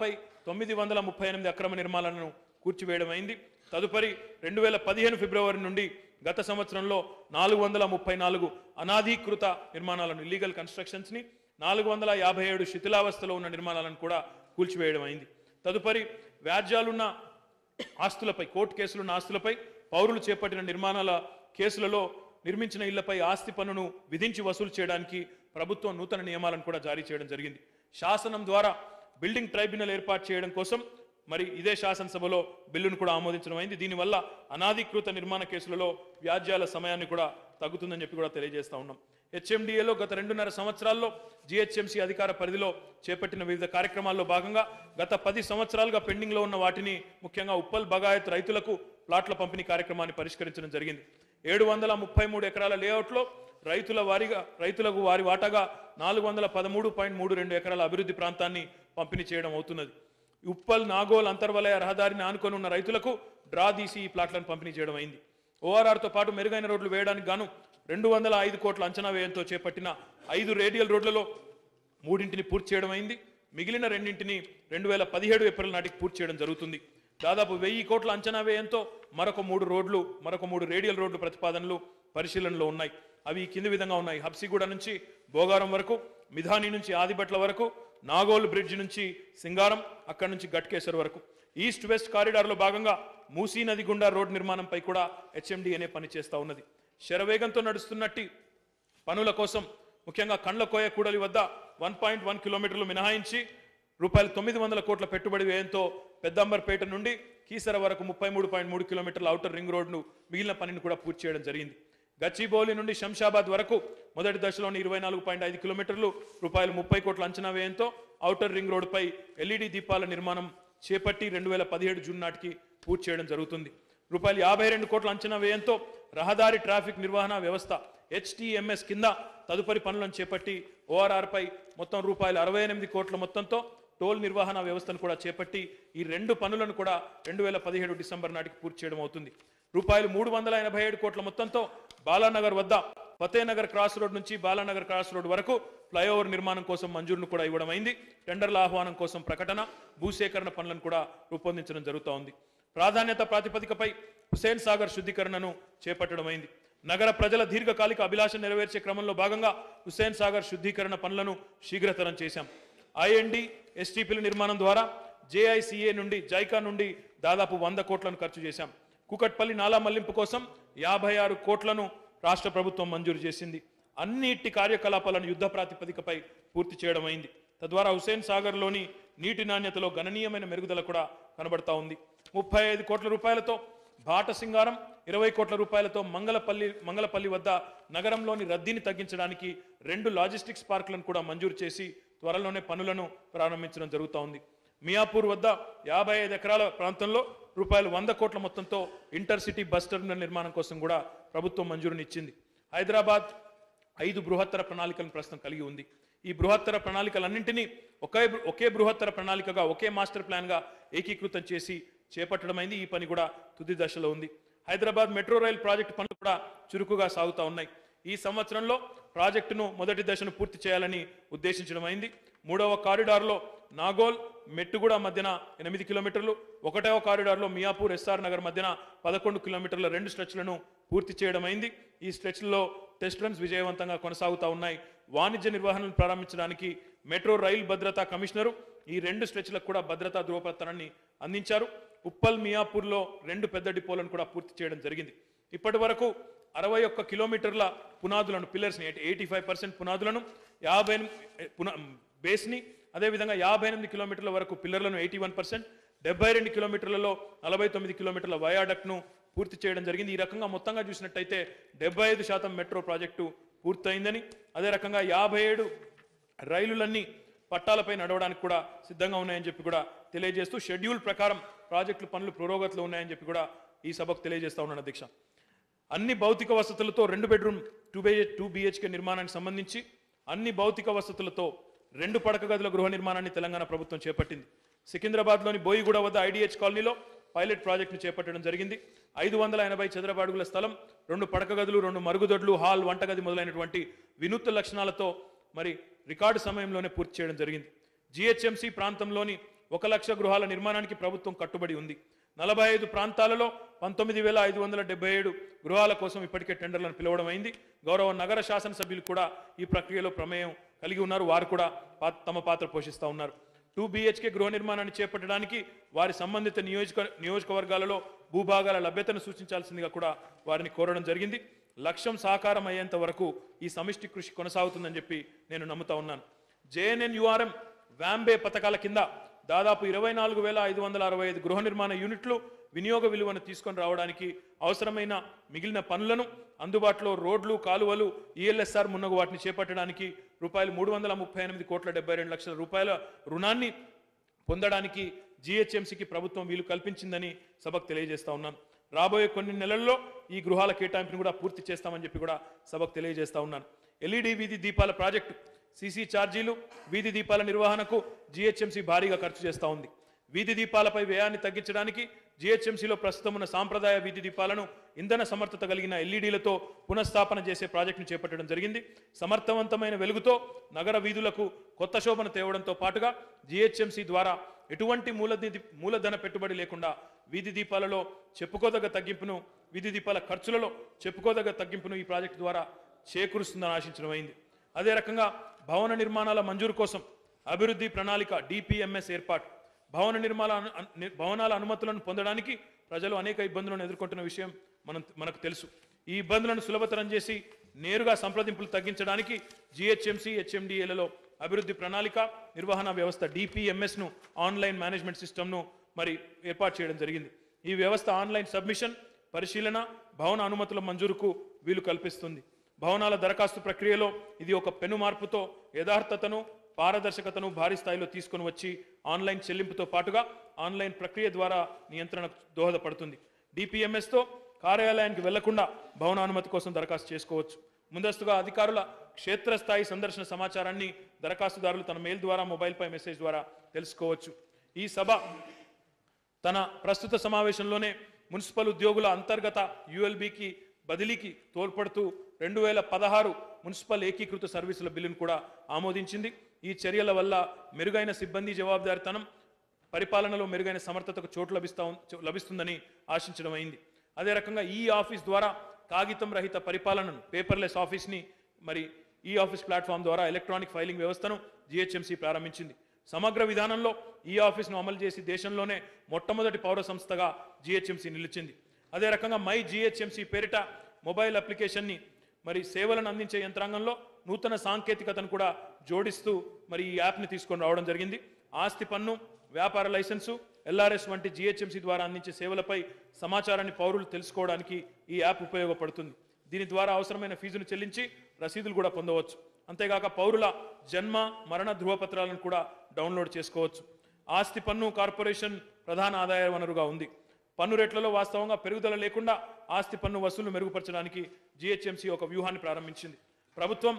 తొమ్మిది వందల ముప్పై ఎనిమిది అక్రమ నిర్మాణాలను కూర్చివేయడం అయింది తదుపరి రెండు వేల పదిహేను ఫిబ్రవరి నుండి గత సంవత్సరంలో నాలుగు వందల ముప్పై నాలుగు అనాధీకృత నిర్మాణాలను ఇల్లీగల్ కన్స్ట్రక్షన్స్ని నాలుగు వందల యాభై ఏడు శిథిలావస్థలో ఉన్న నిర్మాణాలను కూడా కూల్చివేయడం అయింది తదుపరి వ్యాజ్యాలున్న ఆస్తులపై కోర్టు కేసులున్న ఆస్తులపై పౌరులు చేపట్టిన నిర్మాణాల కేసులలో నిర్మించిన ఇళ్లపై ఆస్తి పన్నును విధించి వసూలు చేయడానికి ప్రభుత్వం నూతన నియమాలను కూడా జారీ చేయడం జరిగింది శాసనం ద్వారా బిల్డింగ్ ట్రైబ్యునల్ ఏర్పాటు చేయడం కోసం మరి ఇదే శాసనసభలో బిల్లును కూడా ఆమోదించడం అయింది దీనివల్ల అనాధికృత నిర్మాణ కేసులలో వ్యాజ్యాల సమయాన్ని కూడా తగ్గుతుందని చెప్పి కూడా తెలియజేస్తా ఉన్నాం హెచ్ఎండిఏలో గత రెండున్నర సంవత్సరాల్లో జిహెచ్ఎంసీ అధికార పరిధిలో చేపట్టిన వివిధ కార్యక్రమాల్లో భాగంగా గత పది సంవత్సరాలుగా పెండింగ్లో ఉన్న వాటిని ముఖ్యంగా ఉప్పల్ బగాయత్ రైతులకు ప్లాట్ల పంపిణీ కార్యక్రమాన్ని పరిష్కరించడం జరిగింది ఏడు వందల ముప్పై మూడు ఎకరాల లేఅవుట్లో రైతుల వారిగా రైతులకు వారి వాటాగా నాలుగు వందల పదమూడు పాయింట్ మూడు రెండు ఎకరాల అభివృద్ధి ప్రాంతాన్ని పంపిణీ చేయడం అవుతున్నది ఉప్పల్ నాగోల్ అంతర్వలయ రహదారిని ఆనుకొని ఉన్న రైతులకు డ్రా తీసి ఈ ప్లాట్లను పంపిణీ చేయడం అయింది ఓఆర్ఆర్తో పాటు మెరుగైన రోడ్లు వేయడానికి గాను రెండు వందల ఐదు కోట్ల అంచనా వ్యయంతో చేపట్టిన ఐదు రేడియల్ రోడ్లలో మూడింటిని పూర్తి చేయడం అయింది మిగిలిన రెండింటిని రెండు వేల పదిహేడు ఏప్రిల్ నాటికి పూర్తి చేయడం జరుగుతుంది దాదాపు వెయ్యి కోట్ల అంచనా వ్యయంతో మరొక మూడు రోడ్లు మరొక మూడు రేడియల్ రోడ్లు ప్రతిపాదనలు పరిశీలనలో ఉన్నాయి అవి ఈ కింది విధంగా ఉన్నాయి హబ్సిగూడ నుంచి భోగారం వరకు మిధాని నుంచి ఆదిబట్ల వరకు నాగోల్ బ్రిడ్జ్ నుంచి సింగారం అక్కడి నుంచి గట్కేశ్వర్ వరకు ఈస్ట్ వెస్ట్ కారిడార్లో భాగంగా మూసీ నది గుండా రోడ్ నిర్మాణంపై కూడా హెచ్ఎండి అనే పని చేస్తా ఉన్నది శరవేగంతో నడుస్తున్నట్టి పనుల కోసం ముఖ్యంగా కండ్లకోయ కూడలి వద్ద వన్ పాయింట్ వన్ కిలోమీటర్లు మినహాయించి రూపాయలు తొమ్మిది వందల కోట్ల పెట్టుబడి వ్యయంతో పెద్దంబర్పేట నుండి కీసర వరకు ముప్పై మూడు పాయింట్ మూడు కిలోమీటర్ల ఔటర్ రింగ్ రోడ్ను మిగిలిన పనిని కూడా పూర్తి చేయడం జరిగింది గచ్చిబౌలి నుండి శంషాబాద్ వరకు మొదటి దశలోని ఇరవై నాలుగు పాయింట్ ఐదు కిలోమీటర్లు రూపాయలు ముప్పై కోట్ల అంచనా వ్యయంతో ఔటర్ రింగ్ రోడ్డుపై ఎల్ఈడి దీపాల నిర్మాణం చేపట్టి రెండు వేల పదిహేడు జూన్ నాటికి పూర్తి చేయడం జరుగుతుంది రూపాయలు యాభై రెండు కోట్ల అంచనా వ్యయంతో రహదారి ట్రాఫిక్ నిర్వహణ వ్యవస్థ హెచ్టిఎంఎస్ కింద తదుపరి పనులను చేపట్టి ఓఆర్ఆర్పై మొత్తం రూపాయలు అరవై ఎనిమిది కోట్ల మొత్తంతో టోల్ నిర్వహణ వ్యవస్థను కూడా చేపట్టి ఈ రెండు పనులను కూడా రెండు వేల పదిహేడు డిసెంబర్ నాటికి పూర్తి చేయడం అవుతుంది రూపాయలు మూడు వందల ఎనభై ఏడు కోట్ల మొత్తంతో బాలానగర్ వద్ద ఫతేనగర్ క్రాస్ రోడ్ నుంచి బాలానగర్ క్రాస్ రోడ్ వరకు ఫ్లైఓవర్ నిర్మాణం కోసం మంజూరును కూడా ఇవ్వడం అయింది టెండర్ల ఆహ్వానం కోసం ప్రకటన భూసేకరణ పనులను కూడా రూపొందించడం జరుగుతూ ఉంది ప్రాధాన్యత ప్రాతిపదికపై హుసేన్ సాగర్ శుద్ధీకరణను చేపట్టడం అయింది నగర ప్రజల దీర్ఘకాలిక అభిలాష నెరవేర్చే క్రమంలో భాగంగా హుసేన్ సాగర్ శుద్ధీకరణ పనులను శీఘ్రతరం చేశాం ఐఎన్డి ఎస్టీపీల నిర్మాణం ద్వారా జేఐసీఏ నుండి జైకా నుండి దాదాపు వంద కోట్లను ఖర్చు చేశాం కుకట్పల్లి నాలా మళ్లింపు కోసం యాభై ఆరు కోట్లను రాష్ట్ర ప్రభుత్వం మంజూరు చేసింది అన్నిటి కార్యకలాపాలను యుద్ధ ప్రాతిపదికపై పూర్తి చేయడం అయింది తద్వారా హుసేన్ సాగర్లోని నీటి నాణ్యతలో గణనీయమైన మెరుగుదల కూడా కనబడతా ఉంది ముప్పై ఐదు కోట్ల రూపాయలతో బాట సింగారం ఇరవై కోట్ల రూపాయలతో మంగళపల్లి మంగళపల్లి వద్ద నగరంలోని రద్దీని తగ్గించడానికి రెండు లాజిస్టిక్స్ పార్కులను కూడా మంజూరు చేసి త్వరలోనే పనులను ప్రారంభించడం జరుగుతూ ఉంది మియాపూర్ వద్ద యాభై ఐదు ఎకరాల ప్రాంతంలో రూపాయలు వంద కోట్ల మొత్తంతో ఇంటర్సిటీ బస్ టెర్మినల్ నిర్మాణం కోసం కూడా ప్రభుత్వం మంజూరునిచ్చింది హైదరాబాద్ ఐదు బృహత్తర ప్రణాళికలను ప్రస్తుతం కలిగి ఉంది ఈ బృహత్తర ప్రణాళికలన్నింటినీ ఒకే ఒకే బృహత్తర ప్రణాళికగా ఒకే మాస్టర్ ప్లాన్గా ఏకీకృతం చేసి చేపట్టడమైంది ఈ పని కూడా తుది దశలో ఉంది హైదరాబాద్ మెట్రో రైల్ ప్రాజెక్టు పనులు కూడా చురుకుగా సాగుతూ ఉన్నాయి ఈ సంవత్సరంలో ప్రాజెక్టును మొదటి దశను పూర్తి చేయాలని ఉద్దేశించడం అయింది మూడవ కారిడార్లో నాగోల్ మెట్టుగూడ మధ్యన ఎనిమిది కిలోమీటర్లు ఒకటవ కారిడార్లో మియాపూర్ ఎస్ఆర్ నగర్ మధ్యన పదకొండు కిలోమీటర్ల రెండు స్ట్రెచ్లను పూర్తి చేయడం అయింది ఈ స్ట్రెచ్లలో టెస్ట్ రన్స్ విజయవంతంగా కొనసాగుతూ ఉన్నాయి వాణిజ్య నిర్వహణను ప్రారంభించడానికి మెట్రో రైల్ భద్రతా కమిషనరు ఈ రెండు స్ట్రెచ్లకు కూడా భద్రతా ధృవపత్రాన్ని అందించారు ఉప్పల్ మియాపూర్లో రెండు పెద్ద డిపోలను కూడా పూర్తి చేయడం జరిగింది ఇప్పటి వరకు అరవై ఒక్క కిలోమీటర్ల పునాదులను పిల్లర్స్ని ఎయిటీ ఫైవ్ పర్సెంట్ పునాదులను యాభై ఎనిమిది పునా బేస్ని అదేవిధంగా యాభై ఎనిమిది కిలోమీటర్ల వరకు పిల్లర్లను ఎయిటీ వన్ పర్సెంట్ డెబ్బై రెండు కిలోమీటర్లలో నలభై తొమ్మిది కిలోమీటర్ల వయాడక్ట్ను పూర్తి చేయడం జరిగింది ఈ రకంగా మొత్తంగా చూసినట్టయితే డెబ్బై ఐదు శాతం మెట్రో ప్రాజెక్టు పూర్తయిందని అదే రకంగా యాభై ఏడు రైలులన్నీ పట్టాలపై నడవడానికి కూడా సిద్ధంగా ఉన్నాయని చెప్పి కూడా తెలియజేస్తూ షెడ్యూల్ ప్రకారం ప్రాజెక్టులు పనులు పురోగతిలో ఉన్నాయని చెప్పి కూడా ఈ సభకు తెలియజేస్తా ఉన్నాను అధ్యక్ష అన్ని భౌతిక వసతులతో రెండు bedroom two by two BHK నిర్మాణానికి సంబంధించి అన్ని భౌతిక వసతులతో రెండు పడక గదుల గృహ నిర్మాణాన్ని తెలంగాణ ప్రభుత్వం చేపట్టింది సికింద్రాబాద్లోని బోయిగూడ వద్ద ఐడిహెచ్ కాలనీలో పైలట్ ప్రాజెక్టును చేపట్టడం జరిగింది ఐదు వందల ఎనభై చదరపు అడుగుల స్థలం రెండు పడక గదులు రెండు మరుగుదొడ్లు హాల్ వంటగది మొదలైనటువంటి వినూత్న లక్షణాలతో మరి రికార్డు సమయంలోనే పూర్తి చేయడం జరిగింది జిహెచ్ఎంసీ ప్రాంతంలోని ఒక లక్ష గృహాల నిర్మాణానికి ప్రభుత్వం కట్టుబడి ఉంది నలభై ఐదు ప్రాంతాలలో పంతొమ్మిది వేల ఐదు వందల డెబ్బై ఏడు గృహాల కోసం ఇప్పటికే టెండర్లను పిలవడం అయింది గౌరవ నగర శాసనసభ్యులు కూడా ఈ ప్రక్రియలో ప్రమేయం కలిగి ఉన్నారు వారు కూడా పా- తమ పాత్ర పోషిస్తూ ఉన్నారు టూ బీహెచ్కే గృహ నిర్మాణాన్ని చేపట్టడానికి వారి సంబంధిత నియోజక నియోజకవర్గాలలో భూభాగాల లభ్యతను సూచించాల్సిందిగా కూడా వారిని కోరడం జరిగింది లక్ష్యం సాకారం అయ్యేంత వరకు ఈ సమిష్టి కృషి కొనసాగుతుందని చెప్పి నేను నమ్ముతా ఉన్నాను జేఎన్ఎన్ యుఆర్ఎం వ్యాంబే పథకాల కింద దాదాపు ఇరవై నాలుగు వేల ఐదు వందల అరవై ఐదు గృహ నిర్మాణ యూనిట్లు వినియోగ విలువను తీసుకొని రావడానికి అవసరమైన మిగిలిన పనులను అందుబాటులో రోడ్లు కాలువలు ఈఎల్ఎస్ఆర్ మున్నగు వాటిని చేపట్టడానికి రూపాయలు మూడు వందల ముప్పై ఎనిమిది కోట్ల డెబ్బై రెండు లక్షల రూపాయల రుణాన్ని పొందడానికి జీహెచ్ఎంసీకి ప్రభుత్వం వీలు కల్పించిందని సభకు తెలియజేస్తా ఉన్నాను రాబోయే కొన్ని నెలల్లో ఈ గృహాల కేటాయింపును కూడా పూర్తి చేస్తామని చెప్పి కూడా సభకు తెలియజేస్తా ఉన్నాను ఎల్ఈడి వీధి దీపాల ప్రాజెక్టు సీసీ ఛార్జీలు వీధి దీపాల నిర్వహణకు జీహెచ్ఎంసీ భారీగా ఖర్చు చేస్తూ ఉంది వీధి దీపాలపై వ్యయాన్ని తగ్గించడానికి జీహెచ్ఎంసీలో ప్రస్తుతం ఉన్న సాంప్రదాయ వీధి దీపాలను ఇంధన సమర్థత కలిగిన ఎల్ఈడీలతో పునఃస్థాపన చేసే ప్రాజెక్టును చేపట్టడం జరిగింది సమర్థవంతమైన వెలుగుతో నగర వీధులకు కొత్త శోభను తేవడంతో పాటుగా జీహెచ్ఎంసీ ద్వారా ఎటువంటి మూలనిధి మూలధన పెట్టుబడి లేకుండా వీధి దీపాలలో చెప్పుకోదగ్గ తగ్గింపును వీధి దీపాల ఖర్చులలో చెప్పుకోదగ్గ తగ్గింపును ఈ ప్రాజెక్టు ద్వారా చేకూరుస్తుందని ఆశించడం అయింది అదే రకంగా భవన నిర్మాణాల మంజూరు కోసం అభివృద్ధి ప్రణాళిక డిపిఎంఎస్ ఏర్పాటు భవన నిర్మాణ అను- అను- ని- భవనాల అనుమతులను పొందడానికి ప్రజలు అనేక ఇబ్బందులను ఎదుర్కొంటున్న విషయం మనం మనకు తెలుసు ఈ ఇబ్బందులను సులభతరం చేసి నేరుగా సంప్రదింపులు తగ్గించడానికి జిహెచ్ఎంసీ హెచ్ఎండిఏలలో అభివృద్ధి ప్రణాళిక నిర్వహణ వ్యవస్థ డిపిఎంఎస్ను ఆన్లైన్ మేనేజ్మెంట్ సిస్టమ్ను మరి ఏర్పాటు చేయడం జరిగింది ఈ వ్యవస్థ ఆన్లైన్ సబ్మిషన్ పరిశీలన భవన అనుమతుల మంజూరుకు వీలు కల్పిస్తుంది భవనాల దరఖాస్తు ప్రక్రియలో ఇది ఒక పెను మార్పుతో యథార్థతను పారదర్శకతను భారీ స్థాయిలో తీసుకొని వచ్చి ఆన్లైన్ చెల్లింపుతో పాటుగా ఆన్లైన్ ప్రక్రియ ద్వారా నియంత్రణకు దోహదపడుతుంది డిపిఎంఎస్తో కార్యాలయానికి వెళ్లకుండా భవన అనుమతి కోసం దరఖాస్తు చేసుకోవచ్చు ముందస్తుగా అధికారుల క్షేత్రస్థాయి సందర్శన సమాచారాన్ని దరఖాస్తుదారులు తన మెయిల్ ద్వారా మొబైల్పై మెసేజ్ ద్వారా తెలుసుకోవచ్చు ఈ సభ తన ప్రస్తుత సమావేశంలోనే మున్సిపల్ ఉద్యోగుల అంతర్గత యుఎల్బికి బదిలీకి తోడ్పడుతూ రెండు వేల పదహారు మున్సిపల్ ఏకీకృత సర్వీసుల బిల్లును కూడా ఆమోదించింది ఈ చర్యల వల్ల మెరుగైన సిబ్బంది జవాబుదారితనం పరిపాలనలో మెరుగైన సమర్థతకు చోటు లభిస్తా ఉం- లభిస్తుందని ఆశించడం అయింది అదే రకంగా ఈ ఆఫీస్ ద్వారా కాగితం రహిత పరిపాలనను పేపర్లెస్ ఆఫీస్ని మరి ఈ ఆఫీస్ ప్లాట్ఫామ్ ద్వారా ఎలక్ట్రానిక్ ఫైలింగ్ వ్యవస్థను జిహెచ్ఎంసీ ప్రారంభించింది సమగ్ర విధానంలో ఈ ఆఫీస్ను అమలు చేసి దేశంలోనే మొట్టమొదటి పౌర సంస్థగా జిహెచ్ఎంసీ నిలిచింది అదే రకంగా మై జిహెచ్ఎంసీ పేరిట మొబైల్ అప్లికేషన్ని మరి సేవలను అందించే యంత్రాంగంలో నూతన సాంకేతికతను కూడా జోడిస్తూ మరి ఈ యాప్ని తీసుకొని రావడం జరిగింది ఆస్తి పన్ను వ్యాపార లైసెన్సు ఎల్ఆర్ఎస్ వంటి జిహెచ్ఎంసీ ద్వారా అందించే సేవలపై సమాచారాన్ని పౌరులు తెలుసుకోవడానికి ఈ యాప్ ఉపయోగపడుతుంది దీని ద్వారా అవసరమైన ఫీజును చెల్లించి రసీదులు కూడా పొందవచ్చు అంతేగాక పౌరుల జన్మ మరణ ధృవపత్రాలను కూడా డౌన్లోడ్ చేసుకోవచ్చు ఆస్తి పన్ను కార్పొరేషన్ ప్రధాన ఆదాయ వనరుగా ఉంది పన్ను రేట్లలో వాస్తవంగా పెరుగుదల లేకుండా ఆస్తి పన్ను వసూలు మెరుగుపరచడానికి జిహెచ్ఎంసీ ఒక వ్యూహాన్ని ప్రారంభించింది ప్రభుత్వం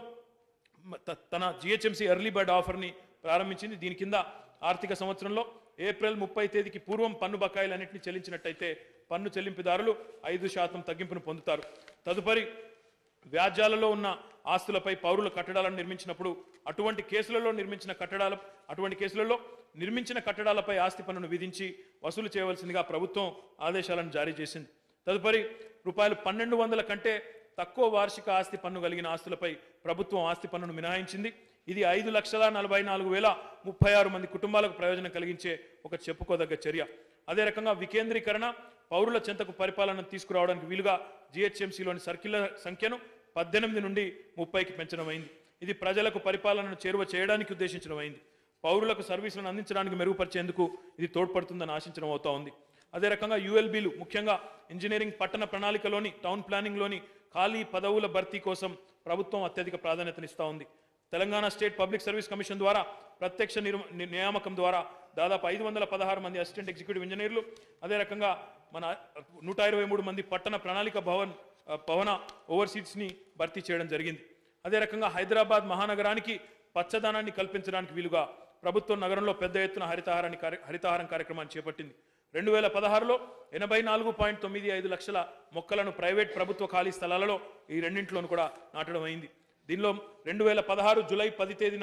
మ- త- తన జిహెచ్ఎంసీ ఎర్లీ బర్డ్ ఆఫర్ని ప్రారంభించింది దీని కింద ఆర్థిక సంవత్సరంలో ఏప్రిల్ ముప్పై తేదీకి పూర్వం పన్ను బకాయిలన్నింటినీ చెల్లించినట్టయితే పన్ను చెల్లింపుదారులు ఐదు శాతం తగ్గింపును పొందుతారు తదుపరి వ్యాజ్యాలలో ఉన్న ఆస్తులపై పౌరుల కట్టడాలను నిర్మించినప్పుడు అటువంటి కేసులలో నిర్మించిన కట్టడాల అటువంటి కేసులలో నిర్మించిన కట్టడాలపై ఆస్తి పన్నును విధించి వసూలు చేయవలసిందిగా ప్రభుత్వం ఆదేశాలను జారీ చేసింది తదుపరి రూపాయలు పన్నెండు వందల కంటే తక్కువ వార్షిక ఆస్తి పన్ను కలిగిన ఆస్తులపై ప్రభుత్వం ఆస్తి పన్నును మినహాయించింది ఇది ఐదు లక్షల నలభై నాలుగు వేల ముప్పై ఆరు మంది కుటుంబాలకు ప్రయోజనం కలిగించే ఒక చెప్పుకోదగ్గ చర్య అదే రకంగా వికేంద్రీకరణ పౌరుల చెంతకు పరిపాలన తీసుకురావడానికి వీలుగా జిహెచ్ఎంసీలోని సర్కిళ్ల సంఖ్యను పద్దెనిమిది నుండి ముప్పైకి పెంచడమైంది ఇది ప్రజలకు పరిపాలనను చేరువ చేయడానికి ఉద్దేశించడమైంది పౌరులకు సర్వీసులను అందించడానికి మెరుగుపరిచేందుకు ఇది తోడ్పడుతుందని ఆశించడం అవుతా ఉంది అదే రకంగా యుఎల్బీలు ముఖ్యంగా ఇంజనీరింగ్ పట్టణ ప్రణాళికలోని టౌన్ ప్లానింగ్లోని ఖాళీ పదవుల భర్తీ కోసం ప్రభుత్వం అత్యధిక ప్రాధాన్యతనిస్తూ ఉంది Telangana state public service commission ద్వారా ప్రత్యక్ష నిరు- ని- నియామకం ద్వారా దాదాపు ఐదు వందల పదహారు మంది అసిస్టెంట్ ఎగ్జిక్యూటివ్ ఇంజనీర్లు అదే రకంగా మన నూట ఇరవై మూడు మంది పట్టణ ప్రణాళిక భవన్ ఆ, భవన ఓవర్సీట్స్ని భర్తీ చేయడం జరిగింది అదే రకంగా హైదరాబాద్ మహానగరానికి పచ్చదనాన్ని కల్పించడానికి వీలుగా ప్రభుత్వం నగరంలో పెద్ద ఎత్తున హరితహారాన్ని కార్య- హరితహారం కార్యక్రమాన్ని చేపట్టింది రెండు వేల పదహారులో ఎనభై నాలుగు పాయింట్ తొమ్మిది ఐదు లక్షల మొక్కలను ప్రైవేట్ ప్రభుత్వ ఖాళీ స్థలాలలో ఈ రెండింటిలోనూ కూడా నాటడం అయింది దీనిలో రెండు వేల పదహారు జూలై పది తేదీ నాడు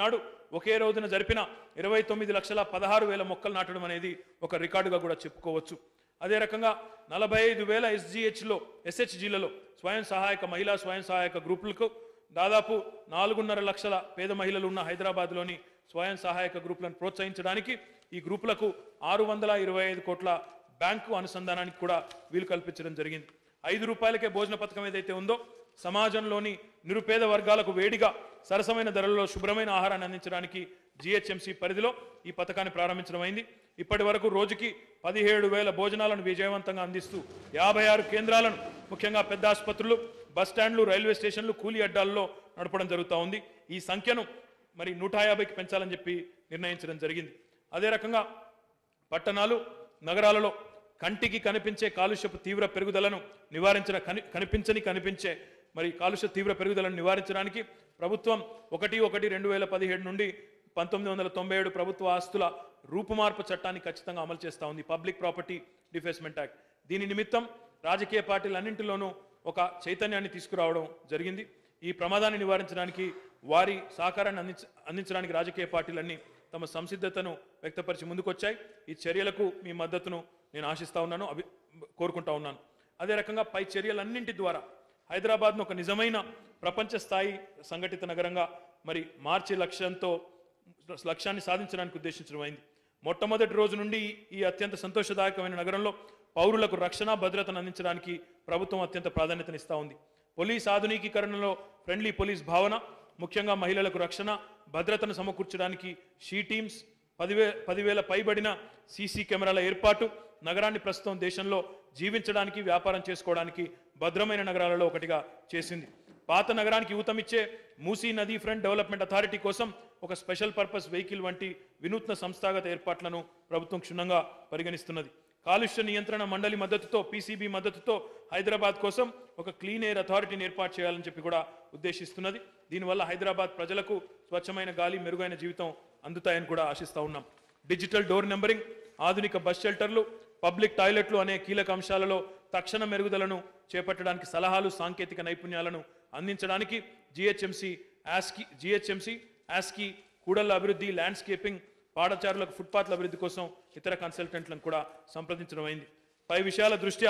ఒకే రోజున జరిపిన ఇరవై తొమ్మిది లక్షల పదహారు వేల మొక్కలు నాటడం అనేది ఒక రికార్డుగా కూడా చెప్పుకోవచ్చు అదే రకంగా నలభై ఐదు వేల ఎస్జిహెచ్లో ఎస్హెచ్జిలలో స్వయం సహాయక మహిళా స్వయం సహాయక గ్రూపులకు దాదాపు నాలుగున్నర లక్షల పేద మహిళలు ఉన్న హైదరాబాద్లోని స్వయం సహాయక గ్రూపులను ప్రోత్సహించడానికి ఈ గ్రూపులకు ఆరు వందల ఇరవై ఐదు కోట్ల బ్యాంకు అనుసంధానానికి కూడా వీలు కల్పించడం జరిగింది ఐదు రూపాయలకే భోజన పథకం ఏదైతే ఉందో సమాజంలోని నిరుపేద వర్గాలకు వేడిగా సరసమైన ధరలలో శుభ్రమైన ఆహారాన్ని అందించడానికి జిహెచ్ఎంసీ పరిధిలో ఈ పథకాన్ని ప్రారంభించడం అయింది ఇప్పటి వరకు రోజుకి పదిహేడు వేల భోజనాలను విజయవంతంగా అందిస్తూ యాభై ఆరు కేంద్రాలను ముఖ్యంగా పెద్ద ఆసుపత్రులు బస్ స్టాండ్లు రైల్వే స్టేషన్లు కూలీ అడ్డాల్లో నడపడం జరుగుతూ ఉంది ఈ సంఖ్యను మరి నూట యాభైకి పెంచాలని చెప్పి నిర్ణయించడం జరిగింది అదే రకంగా పట్టణాలు నగరాలలో కంటికి కనిపించే కాలుష్యపు తీవ్ర పెరుగుదలను నివారించిన కని కనిపించని కనిపించే మరి కాలుష్య తీవ్ర పెరుగుదలను నివారించడానికి ప్రభుత్వం ఒకటి ఒకటి రెండు వేల పదిహేడు నుండి పంతొమ్మిది వందల తొంభై ఏడు ప్రభుత్వ ఆస్తుల రూపుమార్పు చట్టాన్ని ఖచ్చితంగా అమలు చేస్తూ ఉంది పబ్లిక్ ప్రాపర్టీ డిఫేస్మెంట్ యాక్ట్ దీని నిమిత్తం రాజకీయ పార్టీలన్నింటిలోనూ ఒక చైతన్యాన్ని తీసుకురావడం జరిగింది ఈ ప్రమాదాన్ని నివారించడానికి వారి సహకారాన్ని అందించ అందించడానికి రాజకీయ పార్టీలన్నీ తమ సంసిద్ధతను వ్యక్తపరిచి ముందుకొచ్చాయి ఈ చర్యలకు మీ మద్దతును నేను ఆశిస్తా ఉన్నాను అభి కోరుకుంటా ఉన్నాను అదే రకంగా పై చర్యలన్నింటి ద్వారా హైదరాబాద్ను ఒక నిజమైన ప్రపంచ స్థాయి సంఘటిత నగరంగా మరి మార్చి లక్ష్యంతో లక్ష్యాన్ని సాధించడానికి ఉద్దేశించడం అయింది మొట్టమొదటి రోజు నుండి ఈ అత్యంత సంతోషదాయకమైన నగరంలో పౌరులకు రక్షణ భద్రతను అందించడానికి ప్రభుత్వం అత్యంత ప్రాధాన్యతనిస్తూ ఉంది పోలీస్ ఆధునికీకరణలో ఫ్రెండ్లీ పోలీస్ భావన ముఖ్యంగా మహిళలకు రక్షణ భద్రతను సమకూర్చడానికి షీ టీమ్స్ పదివే పదివేల పైబడిన సీసీ కెమెరాల ఏర్పాటు నగరాన్ని ప్రస్తుతం దేశంలో జీవించడానికి వ్యాపారం చేసుకోవడానికి భద్రమైన నగరాలలో ఒకటిగా చేసింది పాత నగరానికి ఊతమిచ్చే మూసీ నదీ ఫ్రంట్ డెవలప్మెంట్ అథారిటీ కోసం ఒక స్పెషల్ పర్పస్ వెహికల్ వంటి వినూత్న సంస్థాగత ఏర్పాట్లను ప్రభుత్వం క్షుణ్ణంగా పరిగణిస్తున్నది కాలుష్య నియంత్రణ మండలి మద్దతుతో పీసీబీ మద్దతుతో హైదరాబాద్ కోసం ఒక క్లీన్ ఎయిర్ అథారిటీని ఏర్పాటు చేయాలని చెప్పి కూడా ఉద్దేశిస్తున్నది దీనివల్ల హైదరాబాద్ ప్రజలకు స్వచ్ఛమైన గాలి మెరుగైన జీవితం అందుతాయని కూడా ఆశిస్తా ఉన్నాం డిజిటల్ డోర్ నెంబరింగ్ ఆధునిక బస్ షెల్టర్లు పబ్లిక్ టాయిలెట్లు అనే కీలక అంశాలలో తక్షణ మెరుగుదలను చేపట్టడానికి సలహాలు సాంకేతిక నైపుణ్యాలను అందించడానికి జిహెచ్ఎంసి యాస్కి జిహెచ్ఎంసి యాస్కి కూడళ్ల అభివృద్ధి ల్యాండ్స్కేపింగ్ పాఠశాలలకు ఫుట్పాత్ల అభివృద్ధి కోసం ఇతర కన్సల్టెంట్లను కూడా సంప్రదించడం అయింది పై విషయాల దృష్ట్యా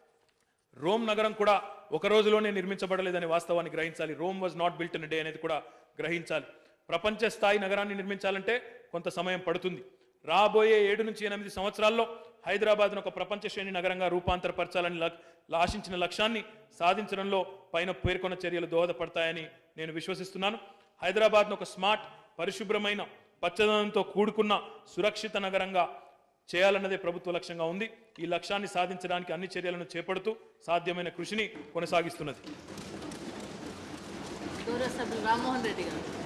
రోమ్ నగరం కూడా ఒక రోజులోనే నిర్మించబడలేదనే వాస్తవాన్ని గ్రహించాలి Rome was not built in day అనేది కూడా గ్రహించాలి ప్రపంచ స్థాయి నగరాన్ని నిర్మించాలంటే కొంత సమయం పడుతుంది రాబోయే ఏడు నుంచి ఎనిమిది సంవత్సరాల్లో హైదరాబాద్ను ఒక ప్రపంచ శ్రేణి నగరంగా రూపాంతరపరచాలని లక్- ఆశించిన లక్ష్యాన్ని సాధించడంలో పైన పేర్కొన్న చర్యలు దోహదపడతాయని నేను విశ్వసిస్తున్నాను హైదరాబాద్ను ఒక స్మార్ట్ పరిశుభ్రమైన పచ్చదనంతో కూడుకున్న సురక్షిత నగరంగా చేయాలన్నదే ప్రభుత్వ లక్ష్యంగా ఉంది ఈ లక్ష్యాన్ని సాధించడానికి అన్ని చర్యలను చేపడుతూ సాధ్యమైన కృషిని కొనసాగిస్తున్నది గౌరవ సభ్యులు రామ్మోహన్ రెడ్డి గారు